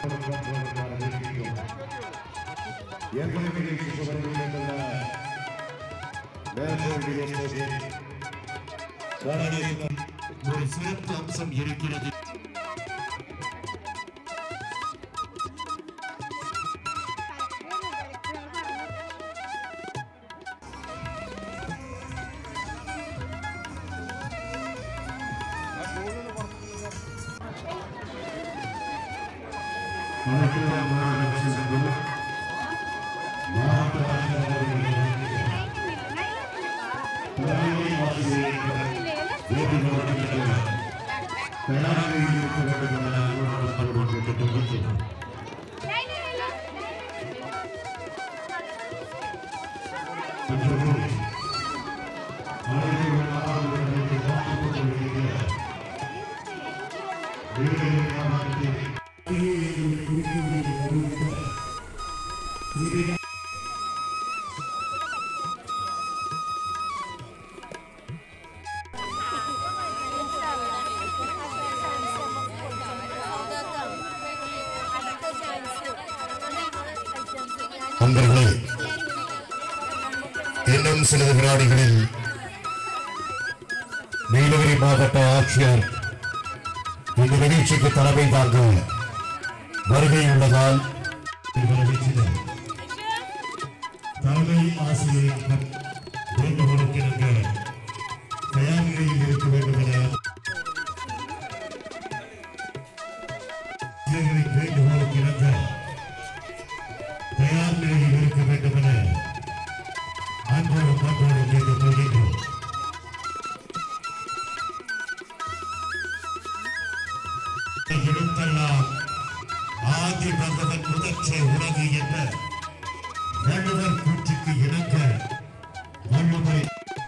ஏற்கனவே நிகழ்ச்சிக்கு வருகின்ற மேற்கோள் நிகழ்ச்சியில் காரணம் ஒரு சிறப்பு அம்சம் இருக்கிறது நண்பர்களே இன்னும் சில வினாடிகளில் நீலகிரி மாவட்ட ஆட்சியர் இந்த நிகழ்ச்சிக்கு தலைமை தாங்க வருகை உள்ளதால் வரவேற்கிறேன். தலைமை ஆசிரியர் வேண்டுகோளுக்கு இணங்க தயார் நிலையில் இருக்க வேண்டும் என ஆசிரியர்களின் வேண்டுகோளுக்கு இணங்க தயார் நிலையில் இருக்க வேண்டும் என அன்போடு அன்போடு கேட்டுக் கொள்கின்றோம் எடுத்தெல்லாம் ஆதி பகவன் முதற்றை உலகு என்ற வள்ளுவர் கூற்றுக்கு இணங்க வள்ளுவரை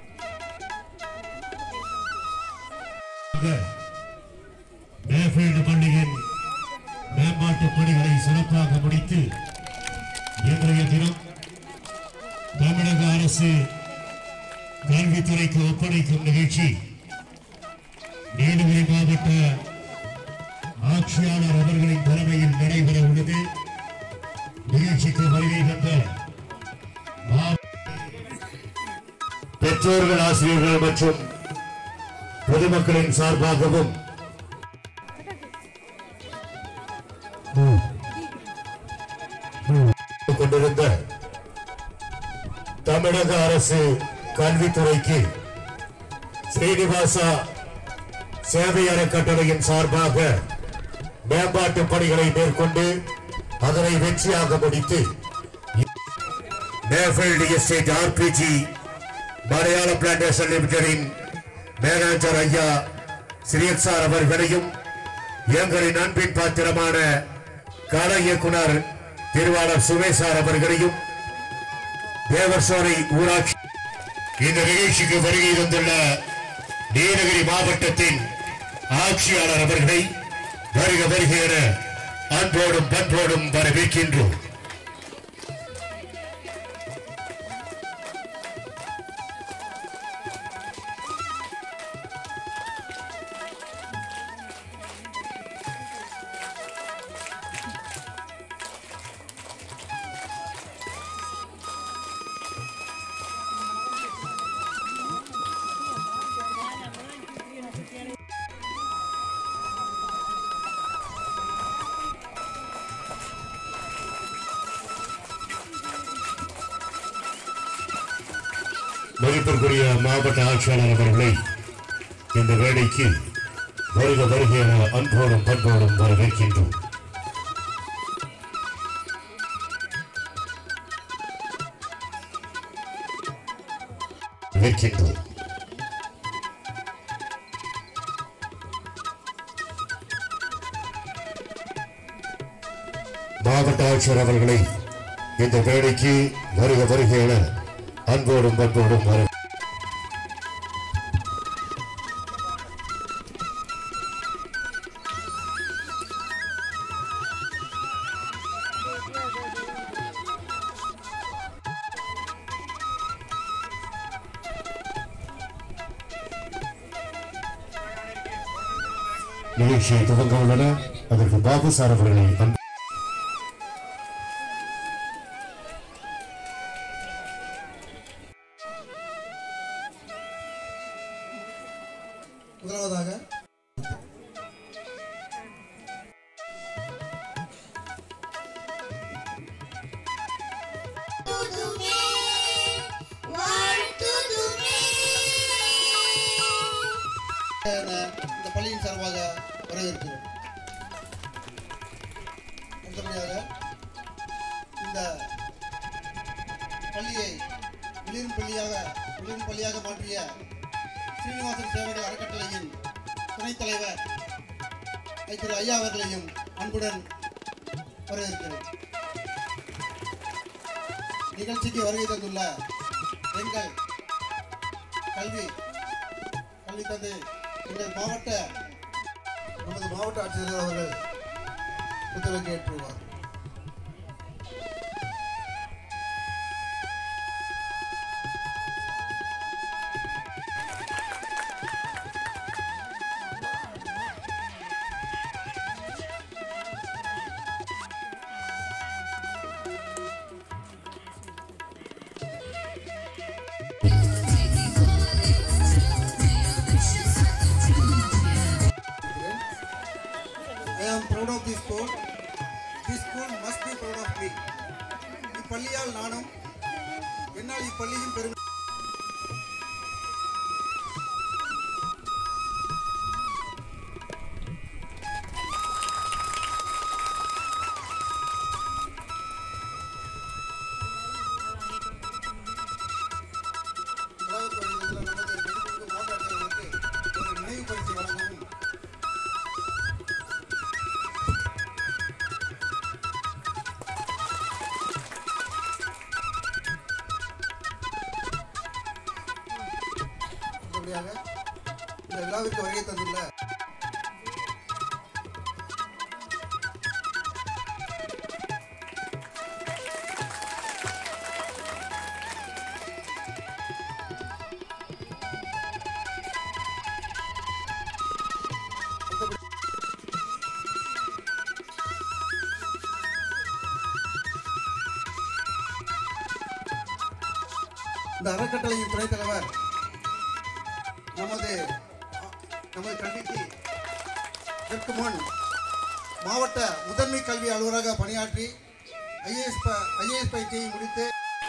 மேஃபீல்டு பள்ளியின் மேம்பாட்டு பணிகளை சிறப்பாக முடித்து இன்றைய தினம் தமிழக அரசு கல்வித்துறைக்கு ஒப்படைக்கும் நிகழ்ச்சி நீலகிரி மாவட்ட ஆட்சியாளர் அவர்களின் தலைமையில் நடைபெற உள்ளது நிகழ்ச்சிக்கு வருகை தந்த மா- பெற்றோர்கள் ஆசிரியர்கள் மற்றும் பொதுமக்களின் சார்பாகவும் கொண்டிருந்த தமிழக அரசு கல்வித்துறைக்கு ஸ்ரீனிவாசா சேவை அறக்கட்டளையின் சார்பாக மேம்பாட்டு பணிகளை மேற்கொண்டு அதனை வெற்றியாக முடித்து மேஃபீல்டு எஸ்டேட் ஆர்பிஜி மலையாள பிளான்டேஷன் லிமிடெடின் மேனேஜர் ஐயா ஸ்ரீஎக்ஸார் அவர்களையும் எங்களின் அன்பின் பாத்திரமான கல இயக்குனர் திருவாளர் சுமேசார் அவர்களையும் தேவசோலை ஊராட்சி இந்த நிகழ்ச்சிக்கு வருகை தந்துள்ள நீலகிரி மாவட்டத்தின் ஆட்சியாளர் அவர்களை வருக வருக என அன்போடும் பண்போடும் வரவேற்கின்றோம் மதிப்பிற்குரிய மாவட்ட ஆட்சியாளர் அவர்களை இந்த வேலைக்கு வருக வருக என அன்போடும் பண்போடும் வரவேற்கின்றோம் வேற்கின்றோம் மாவட்ட ஆட்சியர் அவர்களை இந்த வேலைக்கு வருக வருக என அன்போடும் பண்போடும் வர நிகழ்ச்சியை துவங்க உள்ளன அதற்கு பாபு சார் அவர்களை அன்பு முதலாவதாக வாழ்த்துதுமே வாழ்த்துதுமே என இந்த பள்ளியின் சார்பாக வரவேற்கிறோம் அடுத்தபடியாக இந்த பள்ளியை விளிரும் பள்ளியாக விளிரும் பள்ளியாக மாற்றிய ஸ்ரீனிவாசன் சேவைகள் அறக்கட்டளையின் துணைத் தலைவர் திரு ஐயா அவர்களையும் அன்புடன் வரவேற்கிறோம் நிகழ்ச்சிக்கு வருகை தந்துள்ள எங்கள் கல்வி கல்வி தந்தை எங்கள் மாவட்ட நமது மாவட்ட ஆட்சியர் அவர்கள் புத்தகம் ஏற்றுவார் I am proud of this school. This school must be proud of me. இப்பள்ளியால் நானும் என்னால் இப்பள்ளியின் பெருமை அதாவது நமது மதிப்புமிகு மாவட்ட ஆட்சியர்களுக்கு ஒரு நினைவு பரிசு வழங்கவும் அடுத்தபடியாக இந்த விழாவிற்கு வருகை தந்துள்ள அடுத்தபடி- இந்த அறக்கட்டளையின் துணைத் தலைவர் நமது நமது கல்விக்கு இதற்கு முன் மாவட்ட முதன்மை கல்வி அலுவலராக பணியாற்றி ஐஏஎஸ் ஐஏஎஸ் பயிற்சியை முடித்து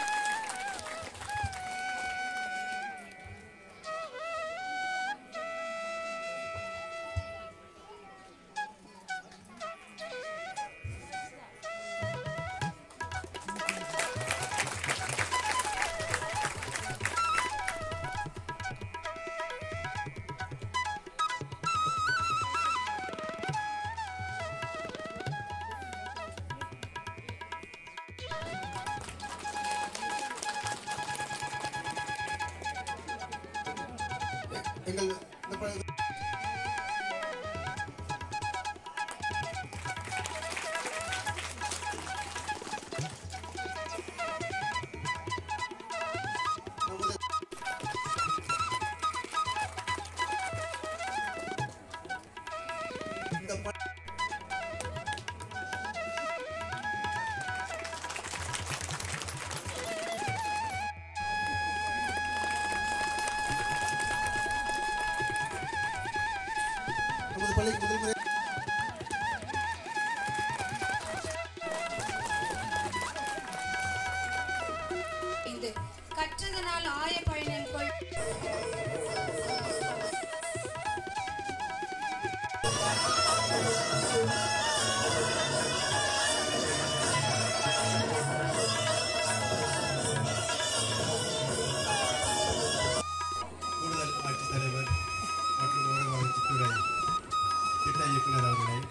எங்கள் இந்த ப- நமது இந்த ப- நமது பள்ளிக்கு முதல் முறை ஐந்து கற்றதனால் ஆய பயனில் கொள் கூடுதல் ஆட்சித்தலைவர் மற்றும் ஊரக வளர்ச்சித்துறை திட்ட இயக்குனர் அவர்களை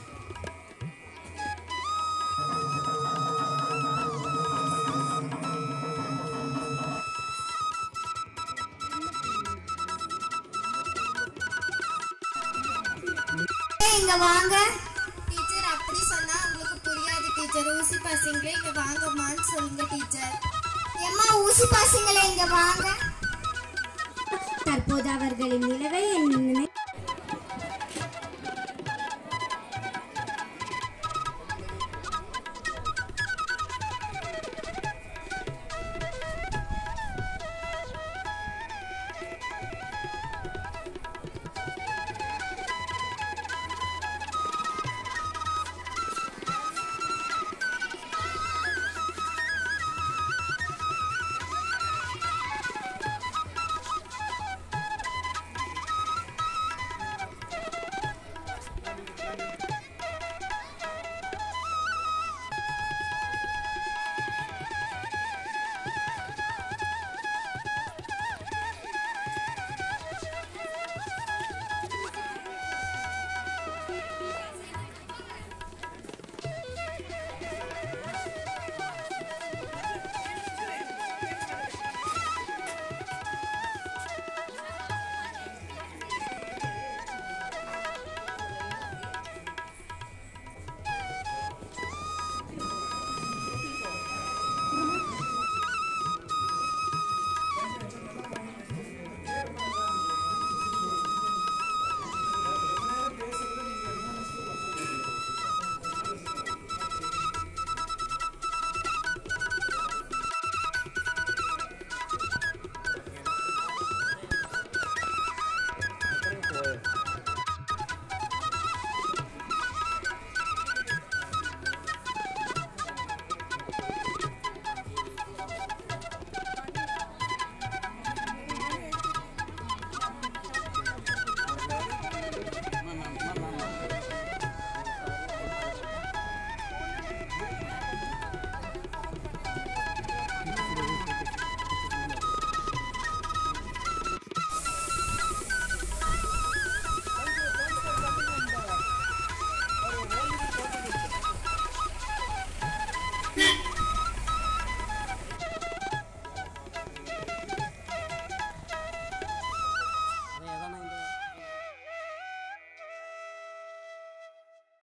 இங்க வாங்க டீச்சர் அப்படி சொன்னா உங்களுக்கு புரியாது டீச்சர் ஊசி பசங்களே இங்க வாங்கம்மான்னு சொல்லுங்க டீச்சர் எம்மா ஊசி பாசிங்களே இங்க வாங்க தற்போது அவர்களின் நிலவை என் நினை